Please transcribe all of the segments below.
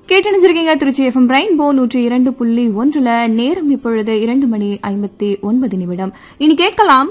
கேட்டணிச்சிருக்கீங்க Trichy FM rainbow நூற்றி இரண்டு புள்ளி ஒன்றுல நேரம் இப்பொழுது இரண்டு மணி ஐம்பத்தி ஒன்பது நிமிடம் இனி கேட்கலாம்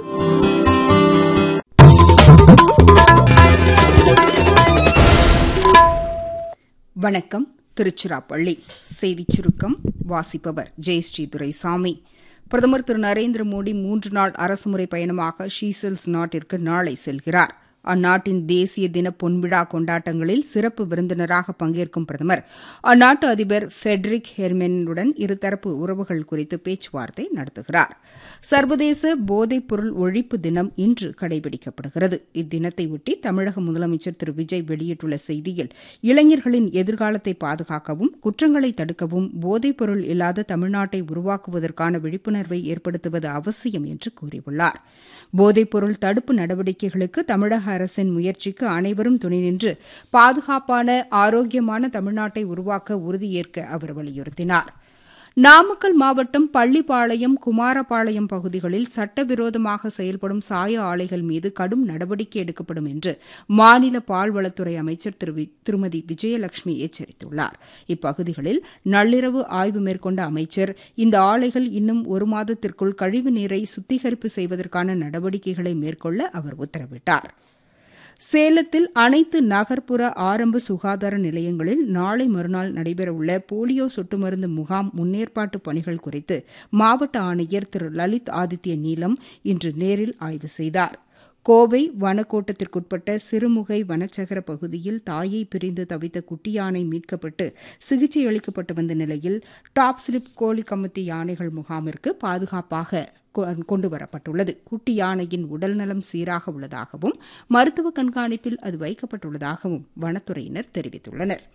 வணக்கம் திருச்சிராப்பள்ளி செய்திச் சுருக்கம் வாசிப்பவர் ஜெயஸ்ரீ துரைசாமி பிரதமர் திரு நரேந்திர மோடி மூன்று நாள் அரசுமுறை பயணமாக ஷீசெல்ஸ் நாட்டிற்கு நாளை செல்கிறார் அந்நாட்டின் தேசிய தின பொன்விழா கொண்டாட்டங்களில் சிறப்பு விருந்தினராக பங்கேற்கும் பிரதமர் அந்நாட்டு அதிபர் ஃபெட்ரிக் ஹெர்மெனுடன் இருதரப்பு உறவுகள் குறித்து பேச்சுவார்த்தை நடத்துகிறார் சர்வதேச போதைப் பொருள் ஒழிப்பு தினம் இன்று கடைபிடிக்கப்படுகிறது இத்தினத்தையொட்டி தமிழக முதலமைச்சர் திரு விஜய் வெளியிட்டுள்ள செய்தியில் இளைஞர்களின் எதிர்காலத்தை பாதுகாக்கவும் குற்றங்களை தடுக்கவும் போதைப் பொருள் இல்லாத தமிழ்நாட்டை உருவாக்குவதற்கான விழிப்புணர்வை ஏற்படுத்துவது அவசியம் என்று கூறியுள்ளார் போதைப் பொருள் தடுப்பு நடவடிக்கைகளுக்கு தமிழக அரசின் முயற்சிக்கு அனைவரும் துணை நின்று பாதுகாப்பான ஆரோக்கியமான தமிழ்நாட்டை உருவாக்க உறுதியேற்க அவர் வலியுறுத்தினார் நாமக்கல் மாவட்டம் பள்ளிப்பாளையம் குமாரபாளையம் பகுதிகளில் சட்டவிரோதமாக செயல்படும் சாய ஆலைகள் மீது கடும் நடவடிக்கை எடுக்கப்படும் என்று மாநில பால்வளத்துறை அமைச்சர் திரு திருமதி விஜயலட்சுமி எச்சரித்துள்ளார் இப்பகுதிகளில் நள்ளிரவு ஆய்வு மேற்கொண்ட அமைச்சர் இந்த ஆலைகள் இன்னும் ஒரு மாதத்திற்குள் கழிவு நீரை சுத்திகரிப்பு செய்வதற்கான நடவடிக்கைகளை மேற்கொள்ள அவர் உத்தரவிட்டார் சேலத்தில் அனைத்து நகர்ப்புற ஆரம்ப சுகாதார நிலையங்களில் நாளை மறுநாள் நடைபெறவுள்ள போலியோ சொட்டு மருந்து முகாம் முன்னேற்பாட்டு பணிகள் குறித்து மாவட்ட ஆணையர் திரு லலித் ஆதித்ய நீலம் இன்று நேரில் ஆய்வு செய்தார் கோவை வனக்கோட்டத்திற்குட்பட்ட சிறுமுகை வனச்சகர பகுதியில் தாயை பிரிந்து தவித்த குட்டி யானை மீட்கப்பட்டு சிகிச்சை அளிக்கப்பட்டு வந்த நிலையில் டாப் ஸ்லிப் கோழி கமுத்தி யானைகள் முகாமிற்கு பாதுகாப்பாக கொண்டு வரப்பட்டுள்ளது குட்டி யானையின் உடல்நலம் சீராக உள்ளதாகவும் மருத்துவ கண்காணிப்பில் அது வைக்கப்பட்டுள்ளதாகவும் வனத்துறையினர் தெரிவித்துள்ளனர்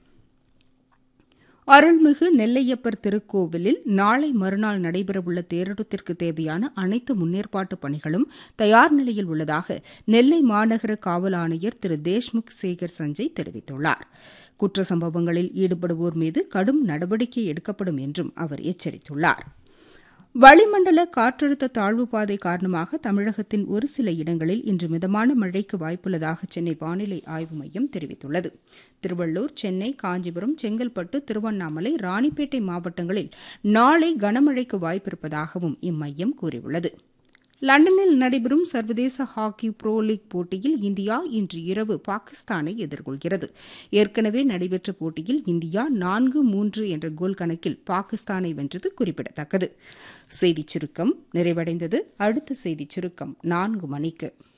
அருள்மிகு நெல்லையப்பர் திருக்கோவிலில் நாளை மறுநாள் நடைபெறவுள்ள தேரோட்டத்திற்கு தேவையான அனைத்து முன்னேற்பாட்டு பணிகளும் தயார் நிலையில் உள்ளதாக நெல்லை மாநகர காவல் ஆணையர் திரு தேஷ்முக் சேகர் சஞ்சய் தெரிவித்துள்ளார் குற்ற சம்பவங்களில் ஈடுபடுவோர் மீது கடும் நடவடிக்கை எடுக்கப்படும் என்றும் அவர் எச்சரித்துள்ளார் வளிமண்டல காற்றழுத்த தாழ்வு பாதை காரணமாக தமிழகத்தின் ஒரு சில இடங்களில் இன்று மிதமான மழைக்கு வாய்ப்புள்ளதாக சென்னை வானிலை ஆய்வு மையம் தெரிவித்துள்ளது திருவள்ளூர் சென்னை காஞ்சிபுரம் செங்கல்பட்டு திருவண்ணாமலை ராணிப்பேட்டை மாவட்டங்களில் நாளை கனமழைக்கு வாய்ப்பிருப்பதாகவும் இம்மையம் கூறியுள்ளது லண்டனில் நடைபெறும் சர்வதேச ஹாக்கி புரோ லீக் போட்டியில் இந்தியா இன்று இரவு பாகிஸ்தானை எதிர்கொள்கிறது ஏற்கனவே நடைபெற்ற போட்டியில் இந்தியா நான்கு மூன்று என்ற கோல் கணக்கில் பாகிஸ்தானை வென்றது குறிப்பிடத்தக்கது செய்திச் சுருக்கம் நிறைவடைந்தது அடுத்த செய்திச் சுருக்கம் நான்கு மணிக்கு